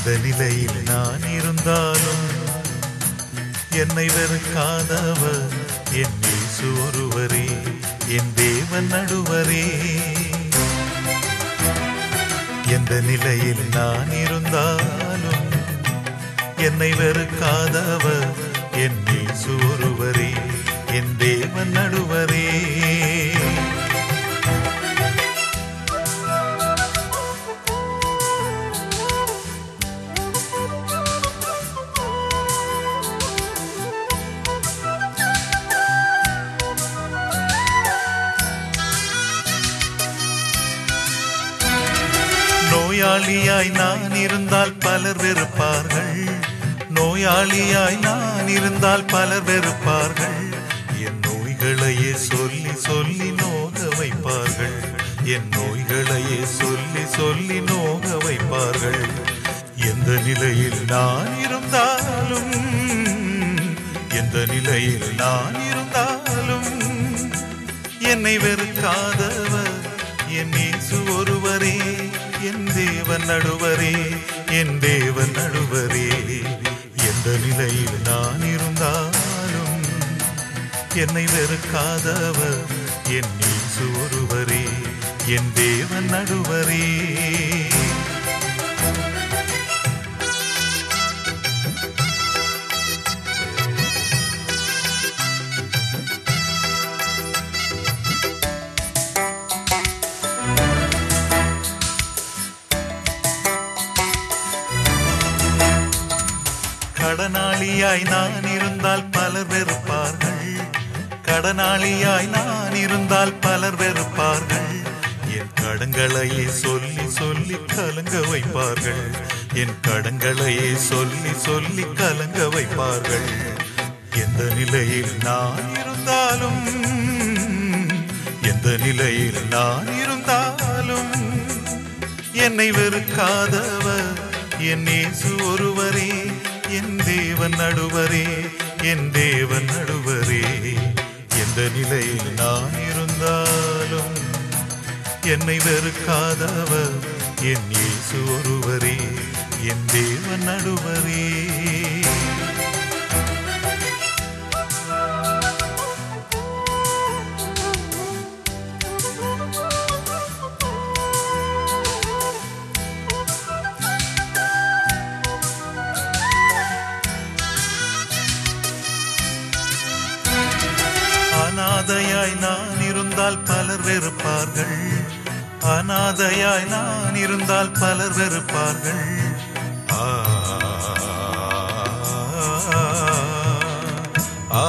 எந்த நிலையில் நான் இருந்தாலும் என்னை வெறுக்காதவர் என் இயேசு ஒருவரே என் தேவன் நடுவரே எந்த நிலையில் நான் இருந்தாலும் என்னை வெறுக்காதவர் என் இயேசு ஒருவரே என் தேவன் நடுவரே நோயாளியாய் நான் இருந்தால் பலர் வெறுப்பார்கள் நோயாளியாய் நான் இருந்தால் பலர் வெறுப்பார்கள் என் நோய்களையே சொல்லி சொல்லி நோக வைப்பார்கள் என் நோய்களையே சொல்லி சொல்லி நோக வைப்பார்கள் எந்த நிலையில் நான் இருந்தாலும் எந்த நிலையில் நான் இருந்தாலும் என்னை வெறுக்காதவர் என் இயேசு ஒருவரே என் தேவன் நடுவரே என் தேவன் நடுவரே எந்த நிலையில் நான் இருந்தாலும் என்னை வெறுக்காதவர் என் இயேசு ஒருவரே என் தேவன் நடுவரே கடனாளியாய் நான் இருந்தால் பலர் வெறுப்பார்கள் கடனாளியாய் நான் இருந்தால் பலர் வெறுப்பார்கள் என் கடங்களையே சொல்லி சொல்லி கலங்க வைப்பார்கள் என் கடங்களையே சொல்லி சொல்லி கலங்க வைப்பார்கள் எந்த நிலையில் நான் இருந்தாலும் எந்த நிலையில் நான் இருந்தாலும் என்னை வெறுக்காதவர் என் இயேசு ஒருவரே என் தேவன் நடுவரே என் தேவன் நடுவரே எந்த நிலையில் நான் இருந்தாலும் என்னை வெறுக்காதவர் என் இயேசு ஒருவரே என் தேவன் நடுவரே அனாதையாய் நான் இருந்தால் பலர் வெறுப்பார்கள் அனாதையாய் நான் இருந்தால் பலர் வெறுப்பார்கள் ஆ, ஆ,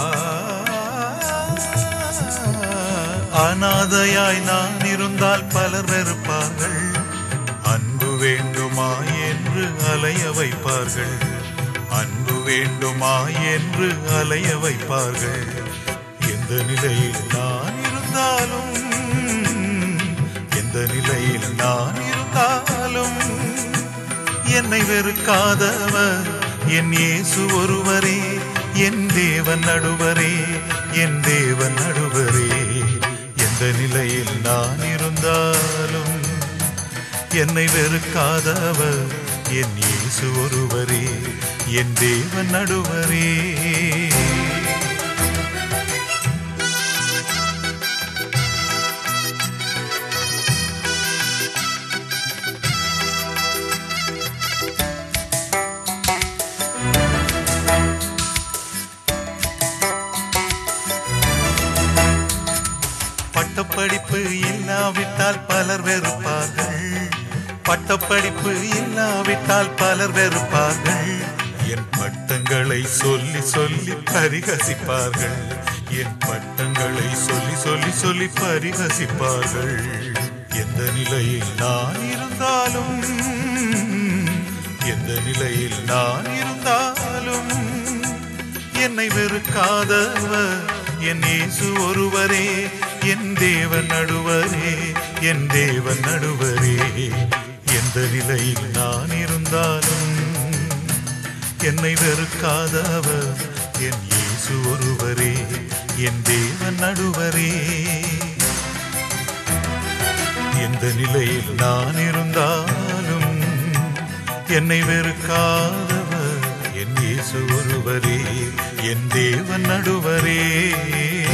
அனாதையாய் நான் இருந்தால் பலர் வெறுப்பார்கள் அன்பு வேண்டுமா என்று அலைய வைப்பார்கள் அன்பு வேண்டுமா என்று அலைய வைப்பார்கள் எந்த நிலையில் நான் இருந்தாலும் எந்த நிலையில் நான் இருந்தாலும் என்னை வெறுக்காதவர் என் இயேசு ஒருவரே என் தேவன் நடுவரே என் தேவன் நடுவரே எந்த நிலையில் நான் இருந்தாலும் என்னை வெறுக்காதவர் என் இயேசு ஒருவரே என் தேவன் நடுவரே பட்டப்படிப்பு இல்லாவிட்டால் பலர் வெறுப்பார்கள் பட்டப்படிப்பு இல்லாவிட்டால் பலர் வெறுப்பார்கள் என் பட்டங்களை சொல்லி சொல்லி பரிகசிப்பார்கள் என் பட்டங்களை சொல்லி சொல்லி சொல்லி பரிகசிப்பார்கள் எந்த நிலையில் நான் இருந்தாலும் எந்த நிலையில் நான் இருந்தாலும் என்னை வெறுக்காதவர் என் இயேசு ஒருவரே என் தேவன் நடுவரே என் தேவன் நடுவரே எந்த நிலையில் நான் இருந்தாலும் என்னை வெறுக்காதவர் என் இயேசு ஒருவரே என் தேவன் நடுவரே எந்த நிலையில் நான் இருந்தாலும் என்னை வெறுக்காதவர் என் இயேசு ஒருவரே என் தேவன் நடுவரே